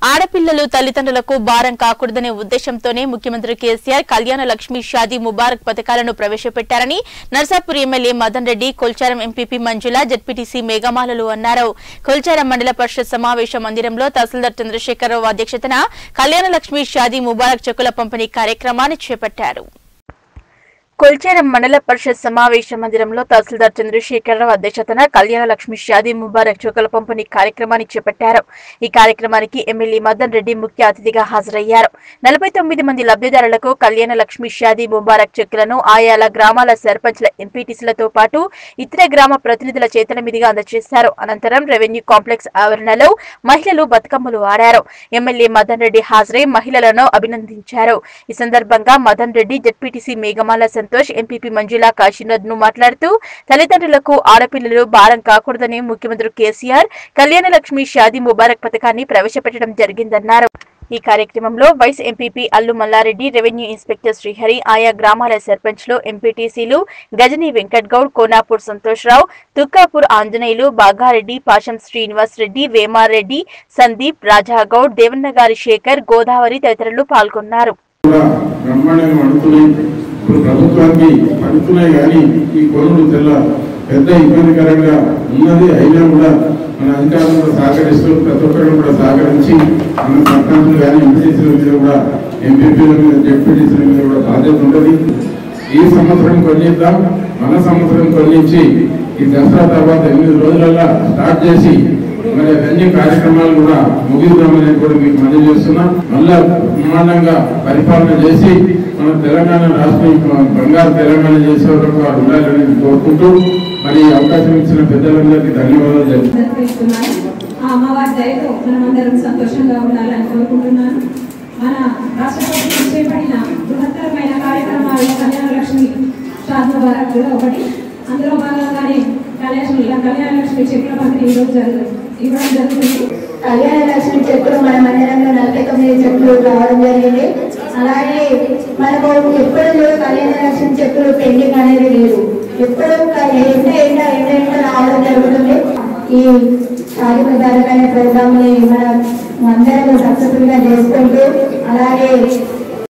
ఆడపిల్లలు తల్లిదండ్రులకు భారం కాకూడదనే ఉద్దేశంతోనే ముఖ్యమంత్రి కేసీఆర్ కళ్యాణ లక్ష్మి షాదీ ముబారక్ పథకాలను ప్రవేశపెట్టారని Narsapur MLA Madan Reddy Kolcharam MPP Manjula ZPTC మేఘమాలలు అన్నారు కొల్చారం మండల పరిషత్ సమావేశ మందిరంలో తహసీల్దార్ చంద్రశేఖరరావు అధ్యక్షతన కళ్యాణ లక్ష్మి షాదీ ముబారక్ చెక్కుల పంపిణీ కార్యక్రమాన్ని చేపట్టారు కొల్చేరం మండల పరిషత్ సమావేశ మందిరంలో తహసీల్దార్ చంద్రశేఖరరావు అధ్యక్షతన కళ్యాణ లక్ష్మి షాదీ ముబారక్ చుక్కల పంపిణీ కార్యక్రమాన్ని చేపట్టారు ఈ కార్యక్రమానికి ఎమ్మెల్యే మదన్ రెడ్డి ముఖ్య అతిథిగా హాజరయ్యారు నలభై తొమ్మిది మంది లబ్ధిదారులకు కళ్యాణ లక్ష్మి షాదీ ముబారక్ చెక్కులను ఆయాల గ్రామాల సర్పంచ్ల ఎంపీటీసీలతో పాటు ఇతర గ్రామ ప్రతినిధుల చేతుల మీదుగా అందజేశారు అనంతరం రెవెన్యూ కాంప్లెక్స్ ఆవరణలో మహిళలు బతుకమ్మలు ఆడారు ఎమ్మెల్యే మదన్ రెడ్డి హాజరై మహిళలను అభినందించారు ఈ సందర్భంగా మదన్ రెడ్డి జడ్పీటీసీ మేఘమాల సంతోష్ ఎంపీపీ మంజులా కాశీనాథ్ ను మాట్లాడుతూ తల్లిదండ్రులకు ఆడపిల్లలు భారం కాకూడదని ముఖ్యమంత్రి కేసీఆర్ కళ్యాణ లక్ష్మి షాదీ ముబారక్ పథకాన్ని ప్రవేశపెట్టడం జరిగిందన్నారు ఈ కార్యక్రమంలో vice MPP Allu Mallareddy revenue inspector Srihari ఆయా గ్రామాల సర్పంచ్లు ఎంపీటీసీలు గజని వెంకట్ గౌడ్ కోనాపూర్ సంతోష్రావు తుక్కాపూర్ ఆంజనేయులు బాగారెడ్డి పాషం శ్రీనివాస్ రెడ్డి వేమారెడ్డి సందీప్ రాజాగౌడ్ దేవన్నగారి శేఖర్ గోదావరి తదితరులు పాల్గొన్నారు కూడా బ్రహ్మాండంగా పడుతున్నాయి ఇప్పుడు ప్రభుత్వానికి పడుతున్నాయి కానీ ఈ కొనుగోలు తెల్ల పెద్ద ఇబ్బందికరంగా ఉన్నది అయినా కూడా మన అధికారులు కూడా సహకరిస్తూ ప్రతి ఒక్కరు కూడా సహకరించి మన సర్పంచులు కానీ ఎంపీటీసీల మీద కూడా ఎంపీపీల మీద జెడ్పీటీసీల మీద కూడా బాధ్యత ఉంటుంది ఈ సంవత్సరం కొనిద్దాం మన సంవత్సరం కొనిచ్చి ఈ దసరా తర్వాత ఎనిమిది రోజులలో స్టార్ట్ చేసి మరి అన్ని కార్యక్రమాలు కూడా ముగిద్దామని కూడా మీకు మనవి చేస్తున్నా మళ్ళా బ్రహ్మాండంగా పరిపాలన చేసి మన తెలంగాణ రాష్ట్రం బంగారు తెలంగాణ చేసే వరకు వారు ఉండాలని కోరుకుంటూ మరి ఈ అవకాశం ఇచ్చిన పెద్దలందరికీ ధన్యవాదాలు చెప్తున్నాను జరిపిస్తున్నాను ఆ అమ్మవారి దయతో మనమందరం సంతోషంగా ఉండాలని కోరుకుంటున్నాను మన రాష్ట్ర ప్రభుత్వం చేపట్టిన బృహత్తరమైన కార్యక్రమాలు కళ్యాణ లక్ష్మి షాద్ ముబారక్ కూడా ఒకటి అందులో భాగంగానే కళ్యాణ కళ్యాణ లక్ష్మి చెక్కుల పంపిణీ ఈరోజు జరుగు ఇవ్వడం జరుగుతుంది కళ్యాణ లక్ష్మి చెక్కులు మన మందిరంలో నలభై తొమ్మిది చెక్కులు రావడం జరిగింది అలాగే మనకు ఎప్పుడు కూడా కళ్యాణ లక్ష్మి చెక్కులు పెండింగ్ అనేది లేదు ఎప్పుడు క- ఎండ ఎండ ఎండ ఎండ రావడం జరుగుతుంది ఈ షాది ముబారక్ అనే ప్రోగ్రామ్ ని మనం అందరం సక్సెస్ఫుల్ గా చేసుకుంటూ అలాగే